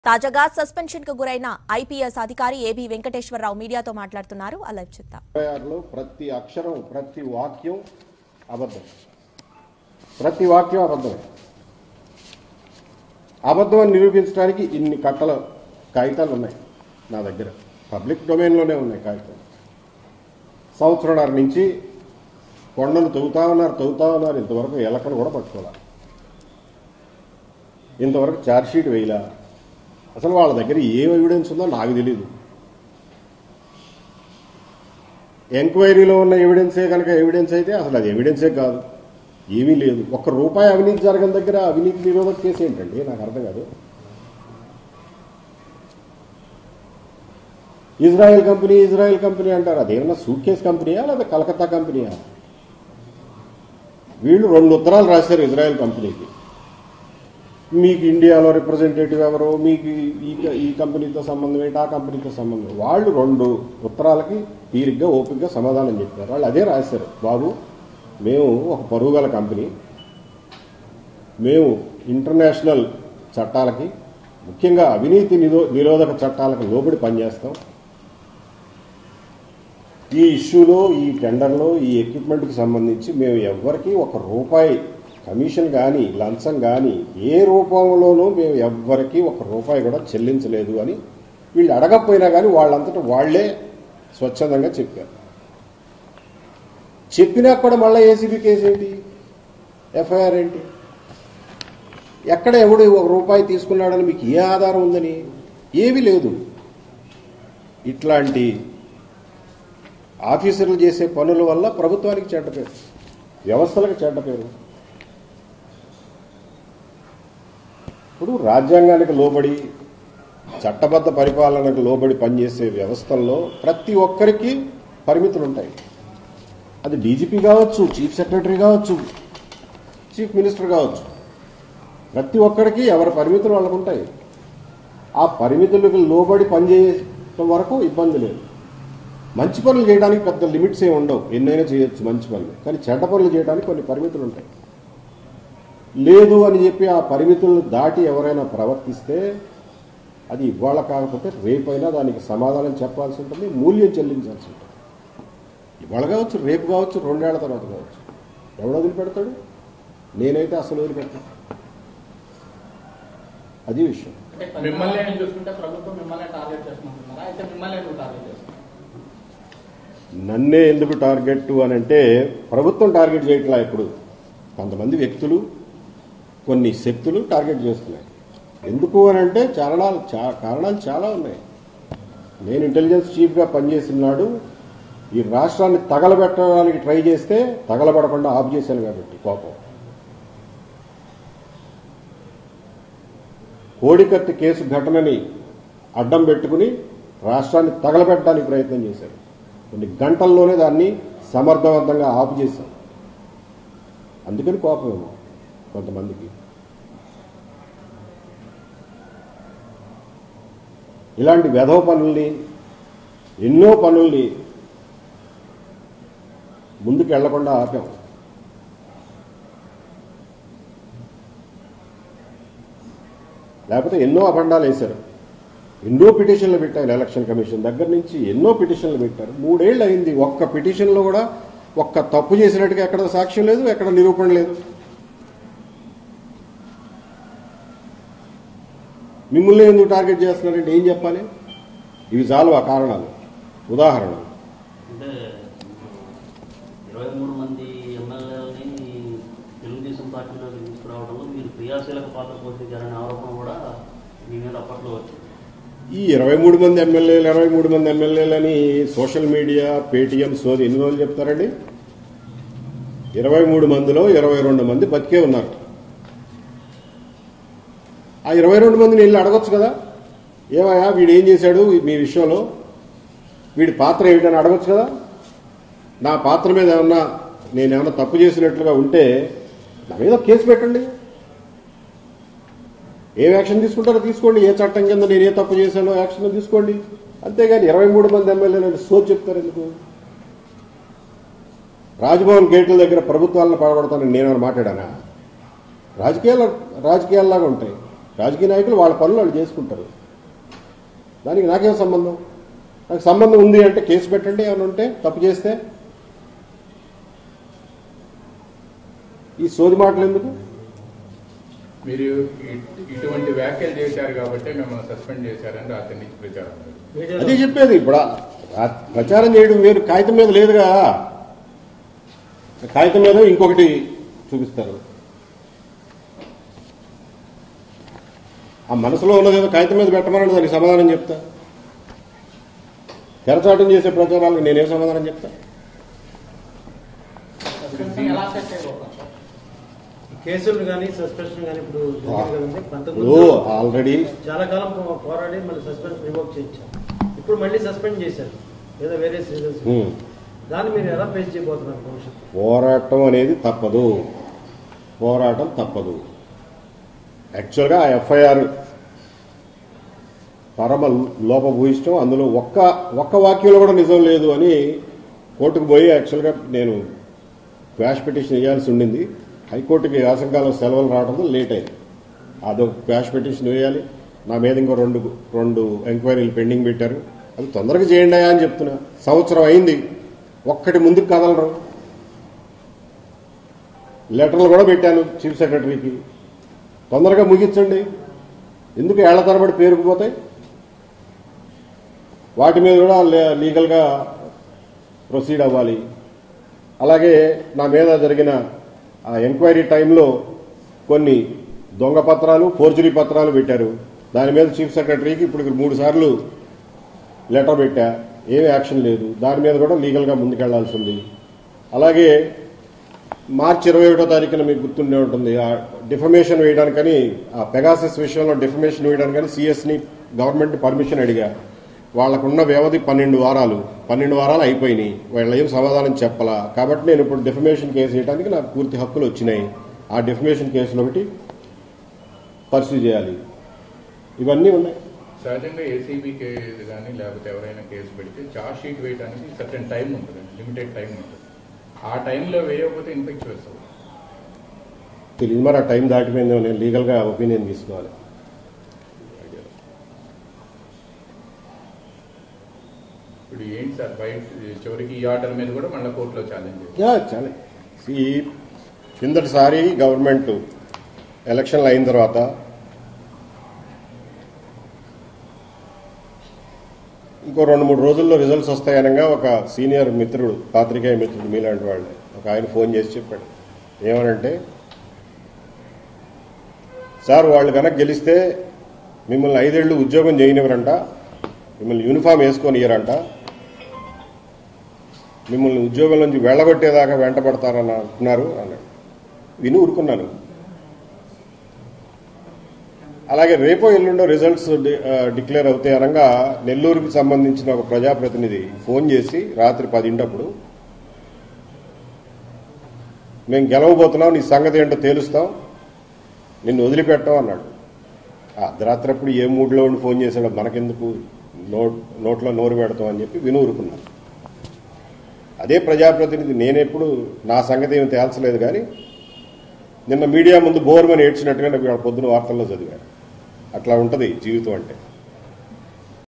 తాజాగా సస్పెన్షన్ కు గురైన ఐపీఎస్ అధికారి ఏబీ వెంకటేశ్వరరావు మీడియాతో మాట్లాడుతున్నారు ఆ లైవ్ చూద్దాం ఇరవై ఆరులో ప్రతి అక్షరం ప్రతి వాక్యం అబద్ధం ప్రతి వాక్యం అబద్ధమే అబద్ధం అని నిరూపించడానికి ఇన్ని కట్టల కాగితాలు ఉన్నాయి నా దగ్గర పబ్లిక్ డొమైన్లోనే ఉన్నాయి కాగితాలు సంవత్సరంన్నర నుంచి కొండను తవ్వుతా ఉన్నారు తవ్వుతా ఉన్నారు ఇంతవరకు ఎలకలు కూడా పట్టుకోవాలి ఇంతవరకు ఛార్జ్షీట్ వేయలా అసలు వాళ్ళ దగ్గర ఏం ఎవిడెన్స్ ఉందో నాకు తెలియదు ఎంక్వైరీలో ఉన్న ఎవిడెన్సే కనుక ఎవిడెన్స్ అయితే అసలు అది ఎవిడెన్సే కాదు ఏమీ లేదు ఒక్క రూపాయి అవినీతి జరగని దగ్గర అవినీతి నిరోధక కేసు ఏంటండి నాకు అర్థం కాదు ఇజ్రాయెల్ కంపెనీ ఇజ్రాయెల్ కంపెనీ అంటారు అదేమన్నా సూట్ కేస్ కంపెనీయా లేదా కలకత్తా కంపెనీయా వీళ్ళు రెండు ఉత్తరాలు రాశారు ఇజ్రాయెల్ కంపెనీకి మీకు ఇండియాలో రిప్రజెంటేటివ్ ఎవరు మీకు ఈ ఈ కంపెనీతో సంబంధం ఏంటి ఆ కంపెనీతో సంబంధం వాళ్ళు రెండు ఉత్తరాలకి తీరిగ్గా ఓపికగా సమాధానం చెప్పారు వాళ్ళు అదే రాశారు బాబు మేము ఒక పరువు గల కంపెనీ మేము ఇంటర్నేషనల్ చట్టాలకి ముఖ్యంగా అవినీతి నిరో నిరోధక చట్టాలకు లోబడి పనిచేస్తాం ఈ ఇష్యూలో ఈ టెండర్లో ఈ ఎక్విప్మెంట్కి సంబంధించి మేము ఎవ్వరికీ ఒక రూపాయి కమిషన్ కానీ లంచం కానీ ఏ రూపంలోనూ మేము ఎవ్వరికీ ఒక రూపాయి కూడా చెల్లించలేదు అని వీళ్ళు అడగకపోయినా కానీ వాళ్ళంతటా వాళ్లే స్వచ్ఛందంగా చెప్పారు చెప్పినా కూడా మళ్ళీ ఏసీబీ కేసు ఏంటి ఎఫ్ఐఆర్ ఏంటి ఎక్కడ ఎవడు ఒక రూపాయి తీసుకున్నాడని మీకు ఏ ఆధారం ఉందని ఏమీ లేదు ఇట్లాంటి ఆఫీసర్లు చేసే పనుల వల్ల ప్రభుత్వానికి చెడ్డ పేరు వ్యవస్థలకు చెడ్డ పేరు ఇప్పుడు రాజ్యాంగానికి లోబడి చట్టబద్ధ పరిపాలనకు లోబడి పనిచేసే వ్యవస్థల్లో ప్రతి ఒక్కరికి పరిమితులు ఉంటాయి అది డీజీపీ కావచ్చు చీఫ్ సెక్రటరీ కావచ్చు చీఫ్ మినిస్టర్ కావచ్చు ప్రతి ఒక్కరికి ఎవరి పరిమితులు వాళ్ళకు ఉంటాయి ఆ పరిమితులకు లోబడి పనిచేయడం వరకు ఇబ్బంది లేదు మంచి పనులు చేయడానికి పెద్ద లిమిట్స్ ఏమి ఉండవు ఎన్నైనా చేయొచ్చు మంచి పనులు కానీ చెడ్డ పనులు చేయడానికి కొన్ని పరిమితులు ఉంటాయి లేదు అని చెప్పి ఆ పరిమితులను దాటి ఎవరైనా ప్రవర్తిస్తే అది ఇవాళ కాకపోతే రేపైనా దానికి సమాధానం చెప్పాల్సి ఉంటుంది మూల్యం చెల్లించాల్సి ఉంటుంది ఇవాళ కావచ్చు రేపు కావచ్చు రెండేళ్ల తర్వాత కావచ్చు ఎవడు వదిలిపెడతాడు నేనైతే అసలు వదిలిపెడతాను అది విషయం మిమ్మల్ని నేను చూసుకుంటే ప్రభుత్వం మిమ్మల్ని టార్గెట్ చేస్తున్నారు అయితే మిమ్మల్ని ఎందుకు టార్గెట్ చేస్తున్నారు నన్నే ఎందుకు టార్గెట్ అని అంటే ప్రభుత్వం టార్గెట్ చేయట్లా ఇప్పుడు కొంతమంది వ్యక్తులు కొన్ని శక్తులు టార్గెట్ చేస్తున్నాయి ఎందుకు అని అంటే కారణాలు చా- కారణాలు చాలా ఉన్నాయి నేను ఇంటెలిజెన్స్ చీఫ్గా పనిచేసిన నాడు ఈ రాష్ట్రాన్ని తగలబెట్టడానికి ట్రై చేస్తే తగలబడకుండా ఆఫ్ చేశాను కాబట్టి కోపం కోడికత్తి కేసు ఘటనని అడ్డం పెట్టుకుని రాష్ట్రాన్ని తగలబెట్టడానికి ప్రయత్నం చేశారు కొన్ని గంటల్లోనే దాన్ని సమర్థవంతంగా ఆపు చేశాం అందుకని కోపమేమో కొంతమందికి ఇలాంటి వెధవ పనుల్ని ఎన్నో పనుల్ని ముందుకు వెళ్లకుండా ఆపాం లేకపోతే ఎన్నో అభండాలు వేశారు ఎన్నో పిటిషన్లు పెట్టారు ఎలక్షన్ కమిషన్ దగ్గర నుంచి ఎన్నో పిటిషన్లు పెట్టారు మూడేళ్ళు అయింది ఒక్క పిటిషన్లో కూడా ఒక్క తప్పు చేసినట్టుగా ఎక్కడ సాక్ష్యం లేదు ఎక్కడ నిరూపణ లేదు మిమ్మల్ని ఎందుకు టార్గెట్ చేస్తున్నారంటే ఏం చెప్పాలి ఇవి చాలు ఆ కారణాలు ఉదాహరణలు అంటే ఇరవై మూడు మంది ఎమ్మెల్యేలని తెలుగుదేశం పార్టీలోకి తీసుకురావడంలో మీరు క్రియాశీలక పాత్ర పోషించారనే ఆరోపణ కూడా మీ మీద అప్పట్లో వచ్చింది ఈ ఇరవై మూడు మంది ఎమ్మెల్యేలు ఇరవై మూడు మంది ఎమ్మెల్యేలని సోషల్ మీడియా పేటీఎం సోది ఎన్ని రోజులు చెప్తారండి ఇరవై మూడు మందిలో ఇరవై రెండు మంది బతికే ఉన్నారు ఆ ఇరవై రెండు మందిని వెళ్ళి అడగొచ్చు కదా ఏమయ్యా వీడు ఏం చేశాడు మీ విషయంలో వీడి పాత్ర ఏమిటని అడగొచ్చు కదా నా పాత్ర మీద ఏమన్నా నేనేమన్నా తప్పు చేసినట్లుగా ఉంటే నా మీద కేసు పెట్టండి ఏం యాక్షన్ తీసుకుంటారో తీసుకోండి ఏ చట్టం కింద నేను ఏ తప్పు చేశానో యాక్షన్ తీసుకోండి అంతేగాని ఇరవై మూడు మంది ఎమ్మెల్యేలు సోచ్ చెప్తారు ఎందుకు రాజ్భవన్ గేట్ల దగ్గర ప్రభుత్వాలను పడగొడతానని నేను మాట్లాడానా రాజకీయాలు రాజకీయాల్లాగా ఉంటాయి రాజకీయ నాయకులు వాళ్ళ పనులు వాళ్ళు చేసుకుంటారు దానికి నాకేం సంబంధం నాకు సంబంధం ఉంది అంటే కేసు పెట్టండి ఏమైనా ఉంటే తప్పు చేస్తే ఈ సోది మాటలు ఎందుకు మీరు ఇట్- ఇటువంటి వ్యాఖ్యలు చేశారు కాబట్టి మిమ్మల్ని సస్పెండ్ చేశారని రాత్రి నుంచి ప్రచారం ఉంది. అదే చెప్పేది ఇప్పుడు ఆ- ఆ ప్రచారం చేయడం వేరు కాగితం మీద లేదుగా కాగితం మీద ఇంకొకటి చూపిస్తారు ఆ మనసులో ఉన్నది ఏదో కాగితం మీద పెట్టమని దానికి సమాధానం చెప్తా తెరచాటం చేసే ప్రచారాలకు నేనే సమాధానం చెప్తా సస్పెన్షన్ ఎలా సెట్ చేయబోతాం సార్ కేసులు కానీ సస్పెన్షన్ కానీ ఇప్పుడు జరిగింది కదండి ఇప్పుడు అంతకుముందు ఆల్రెడీ చాలా కాలం పో- పోరాడి మళ్ళీ సస్పెన్షన్ రివోక్ చేయించారు ఇప్పుడు మళ్ళీ సస్పెండ్ చేశారు ఏదో వేరే సీరియల్స్ ఉమ్, దాన్ని మీరు ఎలా ఫేస్ చేయబోతున్నారు భవిష్యత్తు పోరాటం అనేది తప్పదు పోరాటం తప్పదు యాక్చువల్గా ఆ ఎఫ్ఐఆర్ పరమ లోపభూయిష్టం అందులో ఒక్క ఒక్క వాక్యంలో కూడా నిజం లేదు అని కోర్టుకు పోయి యాక్చువల్గా నేను క్వాష్ పిటిషన్ వేయాల్సి ఉండింది హైకోర్టుకి వేసంకాలం సెలవులు రావడంతో లేట్ అయింది అదొక క్వాష్ పిటిషన్ వేయాలి నా మీద ఇంకో రెండు రెండు ఎంక్వైరీలు పెండింగ్ పెట్టారు అవి తొందరగా చేయండి అయ్యా అని చెప్తున్నా సంవత్సరం అయింది ఒక్కటి ముందుకు కదలరు లెటర్లు కూడా పెట్టాను చీఫ్ సెక్రటరీకి తొందరగా ముగించండి ఎందుకు ఏళ్ల తరబడి పేరుకుపోతాయి వాటి మీద కూడా లే- లీగల్గా ప్రొసీడ్ అవ్వాలి అలాగే నా మీద జరిగిన ఆ ఎంక్వైరీ టైంలో కొన్ని దొంగ పత్రాలు ఫోర్జరీ పత్రాలు పెట్టారు దాని మీద చీఫ్ సెక్రటరీకి ఇప్పుడు మూడు సార్లు లెటర్ పెట్టా ఏమీ యాక్షన్ లేదు దాని మీద కూడా లీగల్గా ముందుకెళ్లాల్సి ఉంది అలాగే మార్చి ఇరవై ఒకటో తారీఖున మీకు గుర్తుండే ఉంటుంది ఆ డిఫమేషన్ వేయడానికని ఆ పెగాసస్ విషయంలో డిఫమేషన్ వేయడానికని సిఎస్ని గవర్నమెంట్ పర్మిషన్ అడిగా వాళ్ళకున్న వ్యవధి పన్నెండు వారాలు పన్నెండు వారాలు అయిపోయినాయి వాళ్ళు ఏం సమాధానం చెప్పలా కాబట్టి నేను ఇప్పుడు డిఫమేషన్ కేసు వేయడానికి నాకు పూర్తి హక్కులు వచ్చినాయి ఆ డిఫమేషన్ కేసులు ఒకటి పర్సూ చేయాలి ఇవన్నీ ఉన్నాయి సహజంగా ఏసీబీ కేసు కానీ లేకపోతే ఎవరైనా కేసు పెడితే చార్జ్ షీట్ వేయడానికి సర్టన్ టైం ఉంటుంది లిమిటెడ్ టైం ఉంటుంది ఆ టైంలో వేయకపోతే ఇన్ఫెక్చువస్ అవుతుంది తెలియదు మరి ఆ టైం దాటిపోయిందో నేను లీగల్గా ఒపీనియన్ తీసుకోవాలి ఇప్పుడు ఏంటి సార్ బయట చివరికి ఈ ఆర్డర్ మీద కూడా మళ్ళీ కోర్టులో ఛాలెంజ్ యా చాలా ఈ కిందటిసారి గవర్నమెంట్ ఎలక్షన్లు అయిన తర్వాత ఇంకో రెండు మూడు రోజుల్లో రిజల్ట్స్ వస్తాయనగా ఒక సీనియర్ మిత్రుడు పాత్రికేయ మిత్రుడు మీలాంటి వాళ్ళు ఒక ఆయన ఫోన్ చేసి చెప్పాడు ఏమనంటే సార్ వాళ్ళు కనుక గెలిస్తే మిమ్మల్ని ఐదేళ్లు ఉద్యోగం చేయనివ్వరంట మిమ్మల్ని యూనిఫామ్ వేసుకొని ఇయ్యరంట మిమ్మల్ని ఉద్యోగం నుంచి వెళ్ళగొట్టేదాకా వెంటబడతారని అంటున్నారు అన్నాడు విని ఊరుకున్నాను అలాగే రేపో ఎల్లుండో రిజల్ట్స్ డి- ఆ, డిక్లేర్ అవుతాయి అనగా నెల్లూరుకి సంబంధించిన ఒక ప్రజాప్రతినిధి ఫోన్ చేసి రాత్రి పదింటప్పుడు మేము గెలవబోతున్నాం నీ సంగతి ఏంటో తేలుస్తాం నిన్ను వదిలిపెట్టాం అన్నాడు ఆ అర్ధరాత్రి అప్పుడు ఏ మూడ్లో ఉండి ఫోన్ చేశాడో మనకెందుకు నోట్ నోట్లో నోరు పెడతాం అని చెప్పి విని ఊరుకున్నాను అదే ప్రజాప్రతినిధి నేనెప్పుడు నా సంగతి ఏమి తేల్చలేదు కానీ నిన్న మీడియా ముందు బోర్మని ఏడ్చినట్టుగా నాకు ఇవాళ పొద్దున వార్తల్లో చదివాను అట్లా ఉంటుంది జీవితం అంటే